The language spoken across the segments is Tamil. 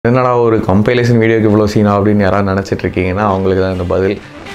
என்னடா ஒரு கம்பைலேஷன் வீடியோக்கு இவ்வளோ சீனா அப்படின்னு யாராவது நினச்சிட்டு இருக்கீங்கன்னா அவங்களுக்கு தான் இந்த பதில்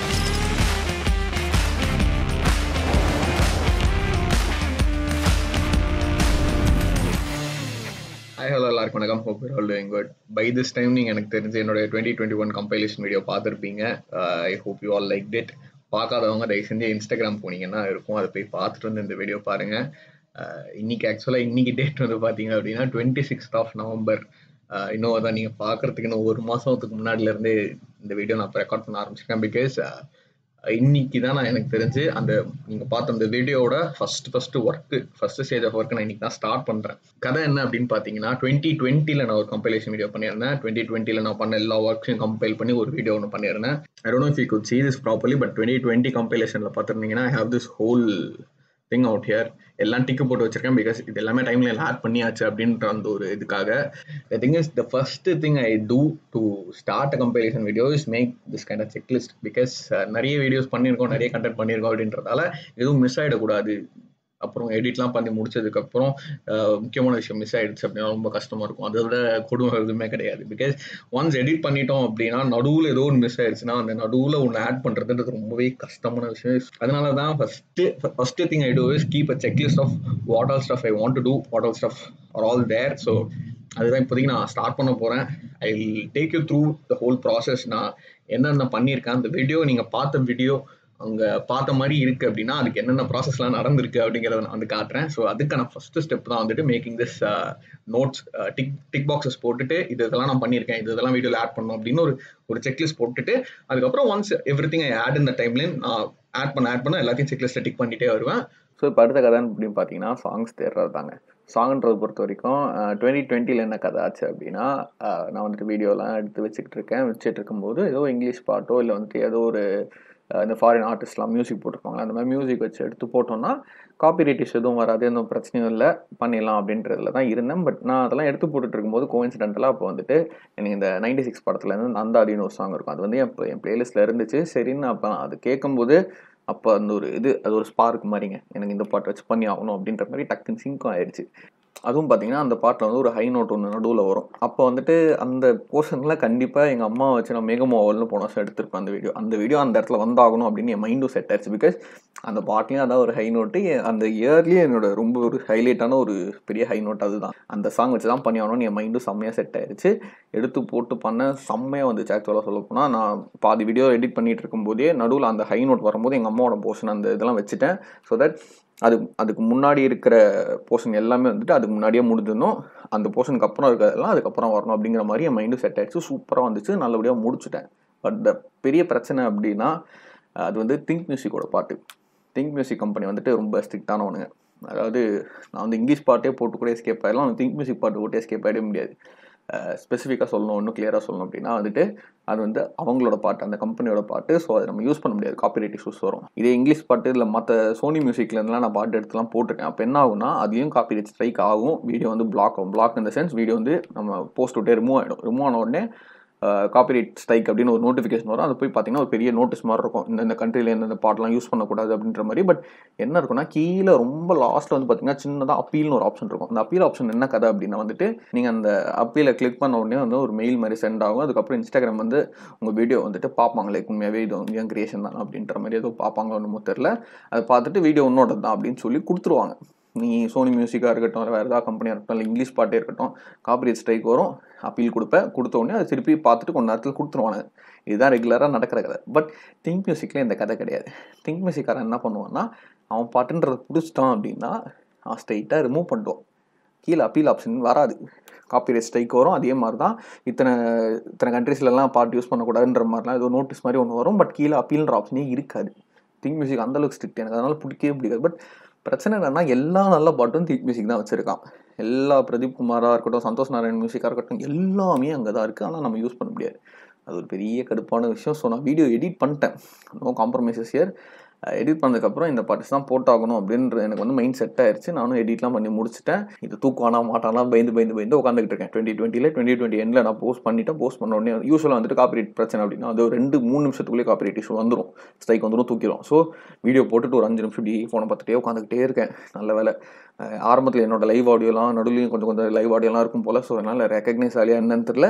ஹாய் ஹலோ எல்லாருக்கும் வணக்கம் hope you're all doing good by this time நீங்கள் எனக்கு தெரிஞ்சு என்னோட twenty twenty one compilation video பார்த்துருப்பீங்க I hope you all like did பார்க்காதவங்க தயவு செஞ்சு இன்ஸ்டாகிராம் போனீங்கன்னா இருக்கும் அதை போய் பார்த்துட்டு வந்து இந்த வீடியோ பாருங்க Uh, இன்னைக்கு ஆக்சுவலாக இன்னைக்கு டேட் வந்து பார்த்தீங்க அப்படின்னா டுவெண்ட்டி சிக்ஸ்த் ஆஃப் நவம்பர் இன்னும் அதான் நீங்கள் பார்க்கறதுக்கு இன்னும் ஒரு மாதத்துக்கு முன்னாடிலேருந்து இந்த வீடியோ நான் இப்போ ரெக்கார்ட் பண்ண ஆரம்பிச்சிருக்கேன் பிகாஸ் இன்னைக்கு தான் நான் எனக்கு தெரிஞ்சு அந்த நீங்கள் பார்த்த அந்த வீடியோவோட first first work first stage of work நான் இன்னைக்கு தான் ஸ்டார்ட் பண்ணுறேன் கதை என்ன அப்படின்னு பார்த்தீங்கன்னா டுவெண்ட்டி டுவெண்ட்டியில் நான் ஒரு கம்பைலேஷன் வீடியோ பண்ணியிருந்தேன் டுவெண்ட்டி டுவெண்ட்டியில் நான் பண்ண எல்லா ஒர்க்கையும் கம்பைல் பண்ணி ஒரு வீடியோ ஒன்று பண்ணியிருந்தேன் I don't know if you could see this properly but twenty twenty கம்பைலேஷனில் பார்த்துருந்தீங்கன்னா I have this whole thing out here எல்லாம் டிக்கு போட்டு வச்சிருக்கேன் பிகாஸ் இது எல்லாமே டைம்ல எல்லாம் ஆட் பண்ணியாச்சு அப்படின்ற அந்த ஒரு இதுக்காக the thing is the first thing I do to start a compilation video is make this kind of checklist because நிறைய வீடியோஸ் பண்ணியிருக்கோம் நிறைய கண்டென்ட் பண்ணியிருக்கோம் அப்படின்றதால எதுவும் மிஸ் ஆகிடக்கூடாது அப்புறம் எடிட்லாம் பண்ணி முடிச்சதுக்கப்புறம் முக்கியமான விஷயம் மிஸ் ஆயிடுச்சு அப்படின்னா ரொம்ப கஷ்டமா இருக்கும் அதை விட கொடுமை எதுவுமே கிடையாது பிகாஸ் ஒன்ஸ் எடிட் பண்ணிட்டோம் அப்படின்னா நடுவில் ஏதோ ஒன்று மிஸ் ஆயிடுச்சுன்னா அந்த நடுவில் ஒன்று ஆட் பண்ணுறதுன்றது ரொம்பவே கஷ்டமான விஷயம் அதனால தான் first first thing I do is keep a checklist of what all stuff I want to do what all stuff are all there so அதுதான் இப்போதைக்கு நான் ஸ்டார்ட் பண்ண போகிறேன் I will take you through the whole process நான் என்னென்ன பண்ணியிருக்கேன் அந்த வீடியோ நீங்கள் பார்த்த வீடியோ அங்கே பார்த்த மாதிரி இருக்கு அப்படின்னா அதுக்கு என்னென்ன ப்ராசஸ்லாம் நடந்திருக்கு அப்படிங்கிறத நான் வந்து காட்டுறேன் ஸோ அதுக்கான ஃபர்ஸ்ட் ஸ்டெப் தான் வந்துட்டு making this notes tick tick boxes போட்டுட்டு இது இதெல்லாம் நான் பண்ணியிருக்கேன் இது இதெல்லாம் வீடியோவில் ஆட் பண்ணணும் அப்படின்னு ஒரு ஒரு செக்லிஸ்ட் போட்டுட்டு அதுக்கப்புறம் once everything I add இந்த டைம்லைன் நான் ஆட் பண்ண ஆட் பண்ண எல்லாத்தையும் செக்லிஸ்ட்டை டிக் பண்ணிட்டே வருவேன் ஸோ இப்போ அடுத்த கதை அப்படின்னு பார்த்தீங்கன்னா சாங்ஸ் தேடுறது தாங்க சாங்ன்றதை பொறுத்த வரைக்கும் டுவெண்ட்டி டுவெண்ட்டியில் என்ன கதை ஆச்சு அப்படின்னா அஹ், நான் வந்துட்டு வீடியோலாம் எடுத்து வச்சுக்கிட்டு இருக்கேன் வச்சுட்டு இருக்கும்போது ஏதோ இங்கிலீஷ் பாட்டோ இல்லை வந்துட்டு ஏதோ ஒரு அஹ், இந்த ஃபாரின் ஆர்டிஸ்ட்லாம் மியூசிக் போட்டிருப்பாங்க அந்த மாதிரி மியூசிக் வச்சு எடுத்து போட்டோம்னா காப்பிரைட் இஷ்யூ எதுவும் வராது எந்த பிரச்சனையும் இல்லை பண்ணிடலாம் அப்படின்றதுல தான் இருந்தேன் பட் நான் அதெல்லாம் எடுத்து போட்டுட்டு இருக்கும்போது கோயின்சிடென்டலாக அப்போ வந்துட்டு எனக்கு இந்த நைன்டி சிக்ஸ் படத்துலேருந்து நந்தாதின்னு ஒரு சாங் இருக்கும் அது வந்து என் என் பிளேலிஸ்ட்டில் இருந்துச்சு சரின்னு அப்போ அது கேட்கும்போது அப்போ அந்த ஒரு இது அது ஒரு ஸ்பார்க் மாதிரிங்க எனக்கு இந்த பாட்டு வச்சு பண்ணி ஆகணும் அப்படின்ற மாதிரி டக்குன்னு சிங்க்கும் ஆயிடுச்சு அதுவும் பார்த்தீங்கன்னா அந்த பாட்டில் வந்து ஒரு ஹை நோட் ஒன்று நடுவில் வரும் அப்போ வந்துட்டு அந்த போர்ஷனில் கண்டிப்பாக எங்கள் அம்மா வச்சு நான் மேகமோவல்னு போன வருஷம் எடுத்திருப்பேன் அந்த வீடியோ அந்த வீடியோ அந்த இடத்துல வந்தாகணும் அப்படின்னு என் மைண்டும் செட் ஆயிடுச்சு பிகாஸ் அந்த பாட்லேயும் அதான் ஒரு ஹை நோட்டு அந்த இயர்லேயே என்னோட ரொம்ப ஒரு ஹைலைட்டான ஒரு பெரிய ஹை நோட் அதுதான் அந்த சாங் வச்சு தான் பண்ணி ஆகணும்னு என் மைண்டும் செம்மையாக செட் ஆயிடுச்சு எடுத்து போட்டு பண்ண செம்மையாக வந்துச்சு ஆக்சுவலாக சொல்ல போனால் நான் பாதி வீடியோ எடிட் பண்ணிட்டு இருக்கும்போதே நடுவில் அந்த ஹை நோட் வரும்போது எங்கள் அம்மாவோட போர்ஷன் அந்த இதெல்லாம் வச்சுட்டேன் ஸோ தட் அது அதுக்கு முன்னாடி இருக்கிற போர்ஷன் எல்லாமே வந்துட்டு அதுக்கு முன்னாடியே முடிஞ்சிடணும் அந்த போர்ஷனுக்கு அப்புறம் இருக்கிறதெல்லாம் அதுக்கப்புறம் வரணும் அப்படிங்கிற மாதிரி என் மைண்டு செட் ஆயிடுச்சு சூப்பராக வந்துச்சு நல்லபடியாக முடிச்சுட்டேன் பட் த பெரிய பிரச்சனை அப்படின்னா அது வந்து திங்க் மியூசிக்கோட பாட்டு திங்க் மியூசிக் கம்பெனி வந்துட்டு ரொம்ப ஸ்ட்ரிக்டானவனுங்க அதாவது நான் வந்து இங்கிலீஷ் பாட்டே போட்டு கூட எஸ்கேப் ஆயிடலாம் திங்க் மியூசிக் பாட்டு போட்டு எஸ்கேப் ஆகிட முடியாது ஸ்பெசிஃபிக்காக சொல்லணும் இன்னும் கிளியராக சொல்லணும் அப்படின்னா வந்துட்டு அது வந்து அவங்களோட பாட்டு அந்த கம்பெனியோட பாட்டு ஸோ அதை நம்ம யூஸ் பண்ண முடியாது காப்பிரைட் இஷ்யூஸ் வரும் இதே இங்கிலீஷ் பாட்டு இல்லை மற்ற சோனி மியூசிக்லேருந்துலாம் நான் பாட்டு எடுத்துலாம் போட்டிருக்கேன் அப்போ என்ன ஆகும்னா அதையும் காப்பிரைட் ஸ்ட்ரைக் ஆகும் வீடியோ வந்து பிளாக் ஆகும் பிளாக் இந்த சென்ஸ் வீடியோ வந்து நம்ம போஸ்ட் விட்டே ரிமூவ் ஆகிடும் ரிமூவ் ஆன உடனே காப்பிரைட் ஸ்ட்ரைக் அப்படின்னு ஒரு நோட்டிஃபிகேஷன் வரும் அது போய் பார்த்தீங்கன்னா ஒரு பெரிய நோட்டீஸ் மாதிரி இருக்கும் இந்த இந்த கண்ட்ரியில் எந்தெந்த பாட்டெலாம் யூஸ் பண்ணக்கூடாது அப்படின்ற மாதிரி பட் என்ன இருக்குன்னா கீழே ரொம்ப லாஸ்ட்டில் வந்து பார்த்தீங்கன்னா சின்னதாக அப்பீல்னு ஒரு ஆப்ஷன் இருக்கும் அந்த அப்பீல் ஆப்ஷன் என்ன கதை அப்படின்னா வந்துட்டு நீங்கள் அந்த அப்பீலை கிளிக் பண்ண உடனே வந்து ஒரு மெயில் மாதிரி சென்ட் ஆகும் அதுக்கப்புறம் இன்ஸ்டாகிராம் வந்து உங்கள் வீடியோ வந்துட்டு பார்ப்பாங்க லைக் உண்மையாகவே இது வந்து என் கிரியேஷன் தான் அப்படின்ற மாதிரி ஏதோ பார்ப்பாங்க ஒன்றுமோ தெரில அதை பார்த்துட்டு வீடியோ உன்னோட தான் அப்படின்னு சொல்லி கொடுத்துருவாங்க நீ சோனி மியூசிக்காக இருக்கட்டும் இல்லை வேறு ஏதாவது கம்பெனியாக இருக்கட்டும் இல்லை இங்கிலீஷ் பாட்டே இருக்கட்டும் காப்பிரைட் ஸ்ட்ரைக் வரும் அப்பீல் கொடுப்பேன் கொடுத்த உடனே அதை திருப்பி பார்த்துட்டு கொஞ்ச நேரத்தில் கொடுத்துருவானுங்க இதுதான் ரெகுலராக நடக்கிற கதை பட் திங்க் மியூசிக்கில் இந்த கதை கிடையாது திங்க் மியூசிக்காரன் என்ன பண்ணுவான்னா அவன் பாட்டுன்றதை பிடிச்சிட்டான் அப்படின்னா அவன் ஸ்ட்ரைட்டாக ரிமூவ் பண்ணிடுவான் கீழே அப்பீல் ஆப்ஷன் வராது காப்பிரைட் ஸ்ட்ரைக் வரும் அதே மாதிரி தான் இத்தனை இத்தனை கண்ட்ரீஸ்லலாம் பாட்டு யூஸ் பண்ணக்கூடாதுன்ற மாதிரிலாம் ஏதோ நோட்டீஸ் மாதிரி ஒன்று வரும் பட் கீழே அப்பீல்ன்ற ஆப்ஷனே இருக்காது திங்க் மியூசிக் அந்தளவுக்கு ஸ்ட்ரிக்ட் எனக்கு அதனால் பிடிக்கவே பிடிக்காது பட் பிரச்சனை என்னன்னா எல்லா நல்ல பாட்டும் திங்க் மியூசிக் தான் வச்சுருக்கான் எல்லா பிரதீப் குமாராக இருக்கட்டும் சந்தோஷ் நாராயண் மியூசிக்காக இருக்கட்டும் எல்லாமே அங்கே தான் இருக்குது ஆனால் நம்ம யூஸ் பண்ண முடியாது அது ஒரு பெரிய கடுப்பான விஷயம் ஸோ நான் வீடியோ எடிட் பண்ணிட்டேன் நோ காம்ப்ரமைசஸ் இயர் எடிட் பண்ணதுக்கப்புறம் இந்த பாட்டு தான் போட்டாகணும் அப்படின்ற எனக்கு வந்து மைண்ட் செட் ஆயிருச்சு நானும் எடிட்லாம் பண்ணி முடிச்சிட்டேன் இது தூக்குவானா மாட்டானா பயந்து பயந்து பயந்து உட்காந்துக்கிட்டு இருக்கேன் டுவெண்ட்டி டுவெண்ட்டியில் டுவெண்ட்டி டுவெண்ட்டி எண்டில் நான் போஸ்ட் பண்ணிட்டேன் போஸ்ட் பண்ண உடனே யூஸ்வலாக வந்துட்டு காப்பிரைட் பிரச்சனை அப்படின்னா அது ஒரு ரெண்டு மூணு நிமிஷத்துக்குள்ளே காப்பிரைட் இஷ்யூ வந்துடும் ஸ்ட்ரைக் வந்துடும் தூக்கிடும் ஸோ வீடியோ போட்டுட்டு ஒரு அஞ்சு நிமிஷம் இப்படி ஃபோனை பார்த்துட்டே உட்காந்துக்கிட்டே இருக்கேன் நல்ல வேலை ஆரம்பத்தில் என்னோட லைவ் ஆடியோலாம் நடுவுலையும் கொஞ்சம் கொஞ்சம் லைவ் ஆடியோலாம் இருக்கும் போல் ஸோ அதனால் ரெக்கக்னைஸ் ஆலியா என்னன்னு தெரில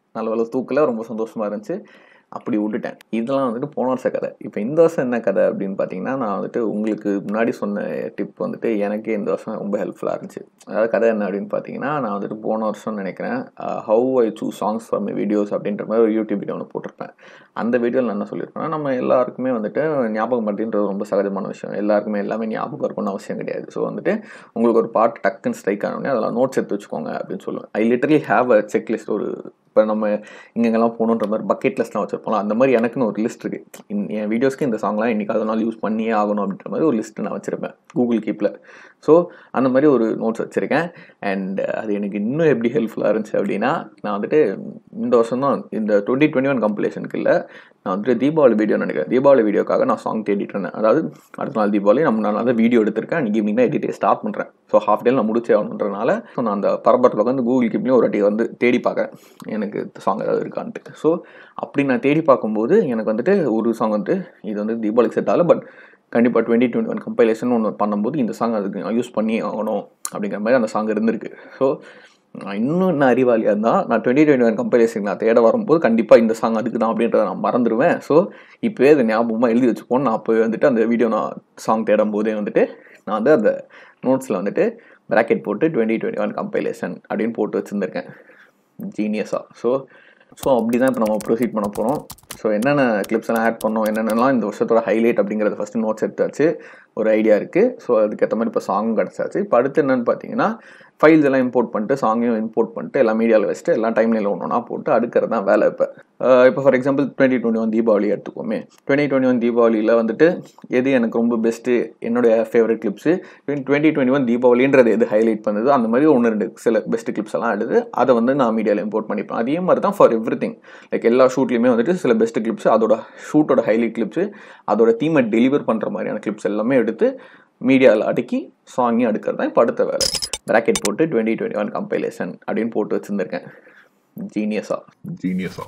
நல்ல வேலை தூக்கல ரொம்ப சந்தோஷமாக இருந்துச்சு அப்படி விட்டுட்டேன் இதெல்லாம் வந்துட்டு போன வருஷ கதை இப்போ இந்த வருஷம் என்ன கதை அப்படின்னு பார்த்தீங்கன்னா நான் வந்துட்டு உங்களுக்கு முன்னாடி சொன்ன டிப் வந்துட்டு எனக்கே இந்த வருஷம் ரொம்ப ஹெல்ப்ஃபுல்லாக இருந்துச்சு அதாவது கதை என்ன அப்படின்னு பார்த்தீங்கன்னா நான் வந்துட்டு போன வருஷம் நினைக்கிறேன் how I choose songs for my videos அப்படின்ற மாதிரி ஒரு யூடியூப் வீடியோ ஒன்று போட்டிருப்பேன் அந்த வீடியோவில் நான் என்ன சொல்லியிருப்பேன்னா நம்ம எல்லாருக்குமே வந்துட்டு ஞாபகம் மறதின்றது ரொம்ப சகஜமான விஷயம் எல்லாருக்குமே எல்லாமே ஞாபகம் இருக்கணும்னு அவசியம் கிடையாது ஸோ வந்துட்டு உங்களுக்கு ஒரு பாட்டு டக்குன்னு ஸ்ட்ரைக் ஆனோடனே அதெல்லாம் நோட்ஸ் எடுத்து வச்சுக்கோங்க அப்படின்னு சொல்லுவேன் I literally have a checklist ஒரு இப்போ நம்ம இங்கெங்கெல்லாம் போகணுன்ற மாதிரி பக்கெட் லிஸ்ட்லாம் வச்சிருப்போம் அந்த மாதிரி எனக்குன்னு ஒரு லிஸ்ட் இருக்குது என் வீடியோஸ்க்கு இந்த சாங்லாம் இன்றைக்காவது நாள் யூஸ் பண்ணியே ஆகணும் அப்படின்ற மாதிரி ஒரு லிஸ்ட் நான் வச்சுருப்பேன் கூகுள் கீப்பில் ஸோ அந்த மாதிரி ஒரு நோட்ஸ் வச்சுருக்கேன் அண்ட் அது எனக்கு இன்னும் எப்படி ஹெல்ப்ஃபுல்லாக இருந்துச்சு அப்படின்னா நான் வந்துட்டு இந்த வருஷம் தான் இந்த டுவெண்ட்டி டுவெண்ட்டி ஒன் கம்பெலேஷனுக்கு இல்லை நான் வந்துட்டு தீபாவளி வீடியோ நினைக்கிறேன் தீபாவளி வீடியோக்காக நான் சாங் தேடிட்டு இருந்தேன் அதாவது அடுத்த நாள் தீபாவளி நம்ம நான் வந்து வீடியோ எடுத்திருக்கேன் அன்றைக்கி ஈவினிங் தான் எடிட்டே ஸ்டார்ட் பண்ணுறேன் ஸோ ஹாஃப் டே நான் முடிச்சே ஆகணுன்றனால ஸோ நான் அந்த பரபரத்தில் உட்காந்து கூகுள் கீப்லேயும் ஒரு வாட்டி வந்து தேடி பார்க்குறேன் எனக்கு சாங் ஏதாவது இருக்கான்ட்டு ஸோ அப்படி நான் தேடி பார்க்கும்போது எனக்கு வந்துட்டு ஒரு சாங் வந்துட்டு இது வந்து தீபாவளிக்கு செட் ஆகல பட் கண்டிப்பாக டுவெண்ட்டி டுவெண்ட்டி ஒன் கம்பைலேஷன் ஒன்று பண்ணும்போது இந்த சாங் அதுக்கு நான் யூஸ் பண்ணி ஆகணும் அப்படிங்கிற மாதிரி அந்த சாங் இருந்திருக்கு ஸோ நான் இன்னும் என்ன அறிவாளியாக இருந்தால் நான் டுவெண்ட்டி டுவெண்ட்டி ஒன் கம்பைலேஷன் நான் தேட வரும்போது கண்டிப்பாக இந்த சாங் அதுக்கு தான் அப்படின்றத நான் மறந்துடுவேன் ஸோ இப்போவே அதை ஞாபகமாக எழுதி வச்சுப்போம் நான் அப்போவே வந்துட்டு அந்த வீடியோ நான் சாங் தேடும் போதே வந்துட்டு நான் வந்து அந்த நோட்ஸில் வந்துட்டு ப்ராக்கெட் போட்டு டுவெண்ட்டி டுவெண்ட்டி ஒன் கம்பைலேஷன் அப்படின்னு போட்டு வச்சுருந்துருக்கேன் ஜீனியஸாக ஸோ ஸோ அப்படி தான் இப்போ நம்ம ப்ரொசீட் பண்ண போகிறோம் ஸோ என்னென்ன கிளிப்ஸ் எல்லாம் ஆட் பண்ணோம் என்னென்னலாம் இந்த வருஷத்தோட ஹைலைட் அப்படிங்கிறத ஃபஸ்ட்டு நோட்ஸ் எடுத்தாச்சு ஒரு ஐடியா இருக்குது ஸோ அதுக்கேற்ற மாதிரி இப்போ சாங் கிடச்சாச்சு இப்போ அடுத்து என்னென்னு பார்த்தீங்கன்னா ஃபைல்ஸ் எல்லாம் இம்போர்ட் பண்ணிட்டு சாங்கையும் இம்போர்ட் பண்ணிட்டு எல்லாம் மீடியாவில் வச்சுட்டு எல்லாம் டைம்லைனில் ஒன்று ஒன்றா போட்டு அடுக்கிறது தான் வேலை இப்போ இப்போ for example twenty twenty one Deepavali எடுத்துக்கோமே டுவெண்ட்டி டுவெண்ட்டி ஒன் தீபாவளியில் வந்துட்டு எது எனக்கு ரொம்ப பெஸ்ட்டு என்னுடைய favourite clips twenty twenty one தீபாவளின்றது எது ஹைலைட் பண்ணுது அந்த மாதிரி ஒன்று ரெண்டு சில பெஸ்ட் கிளிப்ஸ் எல்லாம் எடுத்து அதை வந்து நான் மீடியாவில் இம்போர்ட் பண்ணிப்பேன் அதே மாதிரி தான் ஃபார் எவ்ரி திங் லைக் எல்லா ஷூட்லையுமே வந்துட்டு சில பெஸ்ட் கிளிப்ஸ் அதோட ஷூட்டோட ஹைலைட் கிளிப்ஸு அதோட தீமை டெலிவர் பண்ணுற மாதிரியான கிளிப்ஸ் எல்லாமே எடுத்து மீடியாவில் அடுக்கி சாங்கையும் அடுக்கிறது தான் இப்போ அடுத்த வேலை ப்ராக்கெட் போட்டு டுவெண்ட்டி டுவெண்ட்டி ஒன் கம்பைலேஷன் அப்படின்னு போட்டு வச்சுருந்துருக்கேன் ஜீனியஸாக ஜீனியஸா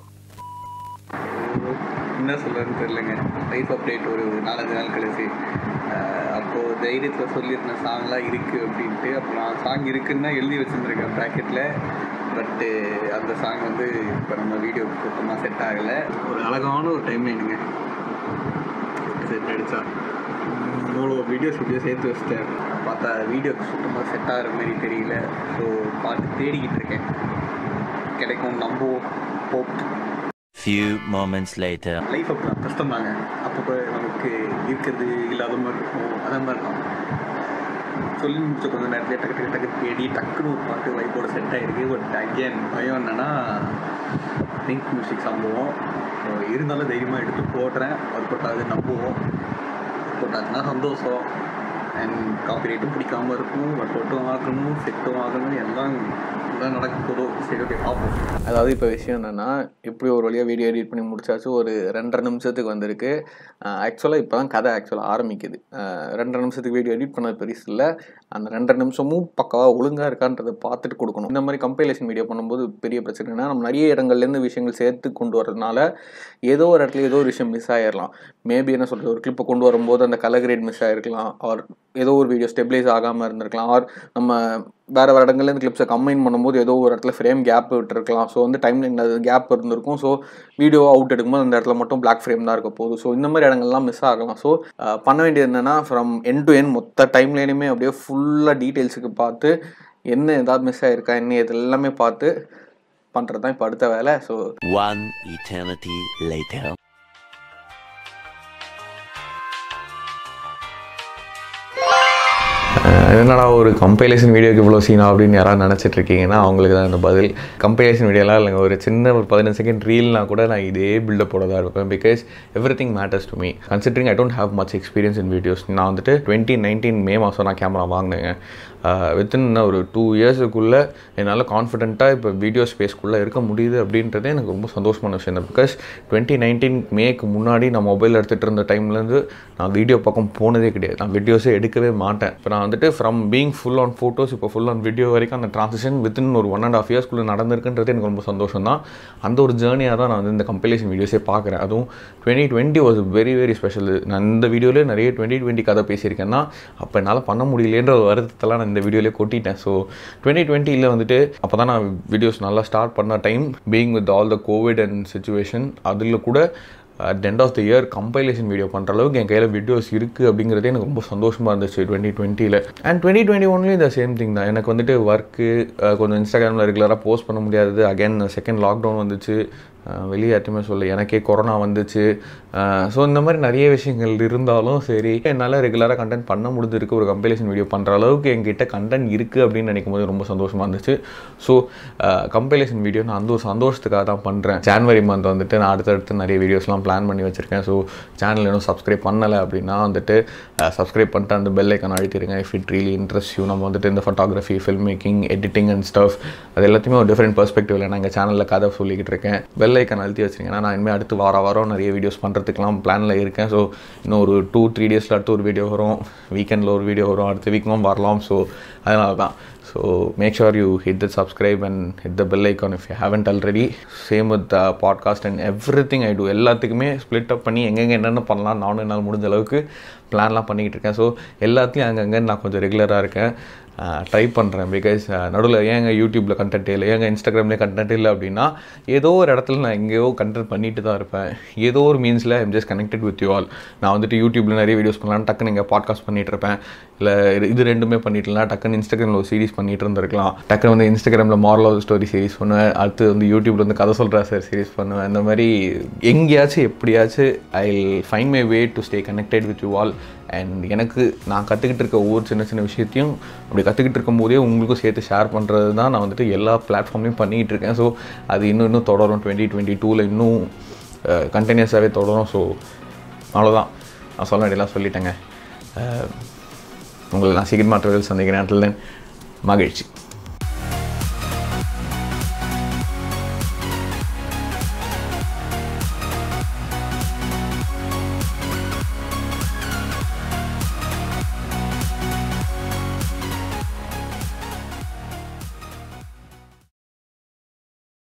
என்ன சொல்கிறேன்னு தெரிலங்க லைஃப் அப்டேட் ஒரு நாலஞ்சு நாள் கழிச்சு அப்போது தைரியத்தில் சொல்லியிருந்தேன் சாங்லாம் இருக்குது அப்படின்ட்டு அப்போ நான் சாங் இருக்குன்னு தான் எழுதி வச்சுருந்துருக்கேன் ப்ராக்கெட்டில் பட்டு அந்த சாங் வந்து இப்போ நம்ம வீடியோக்கு சுத்தமாக செட் ஆகலை ஒரு அழகான ஒரு டைம் லைனுங்க செட் அடித்தா மூணு வீடியோஸ் வீடியோ சேர்த்து வச்சிட்டேன் பார்த்தா வீடியோக்கு சுத்தமாக செட் ஆகிற மாதிரி தெரியல ஸோ பார்த்து தேடிக்கிட்டு இருக்கேன் கிடைக்கும் நம்புவோம் hope Few moments later. Life அப்போ கஷ்டம் தாங்க அப்பப்போ நமக்கு இருக்கிறது இல்லாத மாதிரி இருக்கும் அதே மாதிரி இருக்கும் சொல்லி முடிச்ச கொஞ்ச நேரத்தில் டக்கு டக்கு டக்கு தேடி டக்குன்னு ஒரு பாட்டு வைப்போட செட் ஆகிருக்கு பட் அகேன் பயம் என்னென்னா பிங்க் மியூசிக் சம்பவம் So, இருந்தாலும் தைரியமாக எடுத்து போடுறேன் ஒர்க் அவுட் ஆகுது நம்புவோம் ஒர்க் அவுட் ஆச்சுன்னா சந்தோஷம் அண்ட் காப்பி ரைட்டும் பிடிக்காம இருக்கும் ஒர்க் அவுட்டும் ஆகணும் செட்டும் ஆகணும் எல்லாம் எல்லாம் நடக்க போதோ சரி ஓகே பார்ப்போம் அதாவது இப்போ விஷயம் என்னென்னா இப்படி ஒரு வழியாக வீடியோ எடிட் பண்ணி முடிச்சாச்சு ஒரு ரெண்டரை நிமிஷத்துக்கு வந்திருக்கு ஆக்சுவலாக இப்போ தான் கதை ஆக்சுவலாக ஆரம்பிக்குது அஹ் ரெண்டரை நிமிஷத்துக்கு வீடியோ எடிட் பண்ணது பெருசு இல்லை அந்த ரெண்டரை நிமிஷமும் பக்காவாக ஒழுங்காக இருக்கான்றதை பார்த்துட்டு கொடுக்கணும் இந்த மாதிரி கம்பைலேஷன் வீடியோ பண்ணும்போது பெரிய பிரச்சனைனா நம்ம நிறைய இடங்கள்லேருந்து விஷயங்கள் சேர்த்து கொண்டு வரதுனால ஏதோ ஒரு இடத்துல ஏதோ ஒரு விஷயம் மிஸ் ஆகிடலாம் மேபி என்ன சொல்கிறது ஒரு கிளிப்பை கொண்டு வரும்போது அந்த கலர் கிரேட் மிஸ் ஆகிருக்கலாம் ஆர் ஏதோ ஒரு வீடியோ ஸ்டெபிளைஸ் ஆகாமல் இருந்திருக்கலாம் ஆர் நம்ம வேறு வேறு இடங்கள்லேருந்து கிளிப்ஸை கம்பைன் பண்ணும்போது ஏதோ ஒரு இடத்துல ஃப்ரேம் கேப் விட்டுருக்கலாம் ஸோ வந்து டைம் லைன் அது கேப் இருந்திருக்கும் ஸோ வீடியோ அவுட் எடுக்கும்போது அந்த இடத்துல மட்டும் பிளாக் ஃப்ரேம் தான் இருக்க போகுது ஸோ இந்த மாதிரி இடங்கள்லாம் மிஸ் ஆகலாம் ஸோ பண்ண வேண்டியது என்னென்னா ஃப்ரம் என் டு என் மொத்த டைம் லைனுமே அப்படியே ஃபுல்லாக டீட்டெயில்ஸுக்கு பார்த்து என்ன ஏதாவது மிஸ் ஆகிருக்கா என்ன இது எல்லாமே பார்த்து பண்ணுறது தான் இப்போ அடுத்த வேலை so One eternity later. Ah என்னடா ஒரு கம்பைலேஷன் வீடியோக்கு இவ்வளோ சீனா அப்படின்னு யாராவது நினச்சிட்டு இருக்கீங்கன்னா அவங்களுக்கு தான் இந்த பதில் கம்பைலேஷன் வீடியோலாம் இல்லைங்க ஒரு சின்ன ஒரு பதினஞ்சு செகண்ட் ரீல்னா கூட நான் இதே பில்டப்போட தான் இருப்பேன் because everything matters to me considering I don't have much experience in videos நான் வந்துட்டு டுவெண்ட்டி நைன்டீன் மே மாதம் நான் கேமரா வாங்கினேங்க வித்தின் ஒரு டூ இயர்ஸுக்குள்ளே என்னால் கான்ஃபிடென்ட்டாக இப்போ வீடியோ ஸ்பேஸ்க்குள்ளே இருக்க முடியுது அப்படின்றதே எனக்கு ரொம்ப சந்தோஷமான விஷயம் தான் பிகாஸ் டுவெண்ட்டி நைன்டீன் மேக்கு முன்னாடி நான் மொபைல் எடுத்துகிட்டு இருந்த டைம்லேருந்து நான் வீடியோ பக்கம் போனதே கிடையாது நான் வீடியோஸே எடுக்கவே மாட்டேன் இப்போ நான் வந்துட்டு from being full on photos இப்போ ஃபுல் ஆன் வீடியோ வரைக்கும் அந்த ட்ரான்சிஷன் வித்தின் ஒரு ஒன் அண்ட் ஆஃப் இயர்ஸ்க்குள்ளே நடந்திருக்குன்றது எனக்கு ரொம்ப சந்தோஷம் தான் அந்த ஒரு ஜேர்னியாக தான் நான் வந்து இந்த கம்பைலேஷன் வீடியோஸே பார்க்குறேன் அதுவும் twenty twenty was very very special நான் இந்த வீடியோவில் நிறைய டுவெண்ட்டி டுவெண்ட்டி கதை பேசியிருக்கேன்னா அப்போ என்னால் பண்ண முடியலேன்ற ஒரு வருத்தத்தெல்லாம் நான் இந்த வீடியோலேயே கொட்டிட்டேன் ஸோ டுவெண்ட்டி டுவெண்ட்டியில் வந்துட்டு அப்போ தான் நான் வீடியோஸ் நல்லா ஸ்டார்ட் பண்ண time being with all the covid and situation அதில் கூட at end of the year compilation video பண்ணுற அளவுக்கு என் கையில் வீடியோஸ் இருக்குது அப்படிங்கிறதே எனக்கு ரொம்ப சந்தோஷமாக இருந்துச்சு டுவெண்ட்டி டுவெண்ட்டியில் அண்ட் டுவெண்ட்டி டுவெண்ட்டி ஒன்லேயும் இந்த சேம் திங் தான் எனக்கு வந்துட்டு ஒர்க்கு கொஞ்சம் இன்ஸ்டாகிராமில் ரெகுலராக போஸ்ட் பண்ண முடியாது அகைன் செகண்ட் லாக்டவுன் வந்துச்சு அஹ் வெளியே யார்ட்டுமே சொல்ல எனக்கே கொரோனா வந்துச்சு ஸோ இந்த மாதிரி நிறைய விஷயங்கள் இருந்தாலும் சரி என்னால் ரெகுலராக கண்டென்ட் பண்ண முடிஞ்சிருக்கு ஒரு கம்பைலேஷன் வீடியோ பண்ணுற அளவுக்கு என்கிட்ட கண்டென்ட் இருக்குது அப்படின்னு நினைக்கும் போது ரொம்ப சந்தோஷமாக இருந்துச்சு ஸோ கம்பைலேஷன் வீடியோ நான் அந்த ஒரு சந்தோஷத்துக்காக தான் பண்ணுறேன் ஜான்வரி மந்த் வந்துட்டு நான் அடுத்தடுத்து நிறைய வீடியோஸ்லாம் பிளான் பண்ணி வச்சுருக்கேன் ஸோ சேனல் இன்னும் சப்ஸ்கிரைப் பண்ணலை அப்படின்னா வந்துட்டு சப்ஸ்கிரைப் பண்ணிட்டு அந்த பெல் ஐக்கான் அழுத்திடுங்க if it really interest you நம்ம வந்துட்டு இந்த photography film making editing and stuff அது எல்லாத்தையுமே ஒரு டிஃப்ரெண்ட் பெர்ஸ்பெக்டிவில் நான் எங்கள் சேனலில் கதை சொல்லிக்கிட்டு இருக்கேன் பெல் ஐக்கான் அழுத்தி வச்சிருக்கேன் நான் இனிமேல் அடுத்து வார வாரம் நிறைய வீடியோஸ் பண்ணுறதுக்குலாம் பிளானில் இருக்கேன் ஸோ இன்னும் ஒரு டூ த்ரீ டேஸில் அடுத்து ஒரு வீடியோ வரும் வீக்கெண்டில் ஒரு வீடியோ வரும் அடுத்த வீக்கும் வரலாம் ஸோ அதனால தான் so make sure you hit the subscribe and hit the bell icon if you haven't already same with podcast and everything I do எல்லாத்துக்குமே ஸ்ப்ளிட் அப் பண்ணி எங்கெங்கே என்னென்ன பண்ணலாம் நானும் என்னால் முடிஞ்ச அளவுக்கு பிளான்லாம் பண்ணிக்கிட்டு இருக்கேன் ஸோ எல்லாத்தையும் அங்கங்கே நான் கொஞ்சம் ரெகுலராக இருக்கேன் ட்ரை பண்ணுறேன் பிகாஸ் நடுவில் ஏங்க யூடியூப்பில் கண்டென்ட் இல்லை ஏங்க இன்ஸ்டாகிராம்லேயே கண்டென்ட் இல்லை அப்படின்னா ஏதோ ஒரு இடத்துல நான் எங்கேயோ கண்டென்ட் பண்ணிட்டு தான் இருப்பேன் ஏதோ ஒரு மீன்ஸில் I'm just connected with you all நான் வந்துட்டு யூடியூப்பில் நிறைய வீடியோஸ் பண்ணலாம் டக்குன்னு இங்கே பாட்காஸ்ட் பண்ணிட்டு இருப்பேன் இல்லை இது ரெண்டுமே பண்ணிட்டுலாம் டக்குன்னு இன்ஸ்டாகிராமில் ஒரு சீரிஸ் பண்ணிட்டு இருந்திருக்கலாம் டக்குன்னு வந்து இன்ஸ்டாகிராமில் மாரல் ஆஃப் ஸ்டோரி சீரிஸ் பண்ணுவேன் அடுத்து வந்து யூடியூப்ல வந்து கதை சொல்கிறா சார் சீரிஸ் பண்ணுவேன் இந்த மாதிரி எங்கேயாச்சும் எப்படியாச்சும் I find my way to stay connected with you all and எனக்கு நான் கற்றுக்கிட்டு இருக்க ஒவ்வொரு சின்ன சின்ன விஷயத்தையும் அப்படி கற்றுக்கிட்டு இருக்கும் போதே உங்களுக்கும் சேர்த்து ஷேர் பண்ணுறது தான் நான் வந்துட்டு எல்லா பிளாட்ஃபார்ம்லையும் பண்ணிகிட்டு இருக்கேன் ஸோ அது இன்னும் இன்னும் தொடரும் டுவெண்ட்டி டுவெண்ட்டி டூவில் இன்னும் கண்டினியூஸாகவே தொடரும் ஸோ அவ்வளோதான் நான் சொல்ல வேண்டியெல்லாம் சொல்லிட்டேங்க அஹ், உங்களை நான் சீக்கிரமாக ட்ரெவல் சந்திக்கிறேன் until then, மகிழ்ச்சி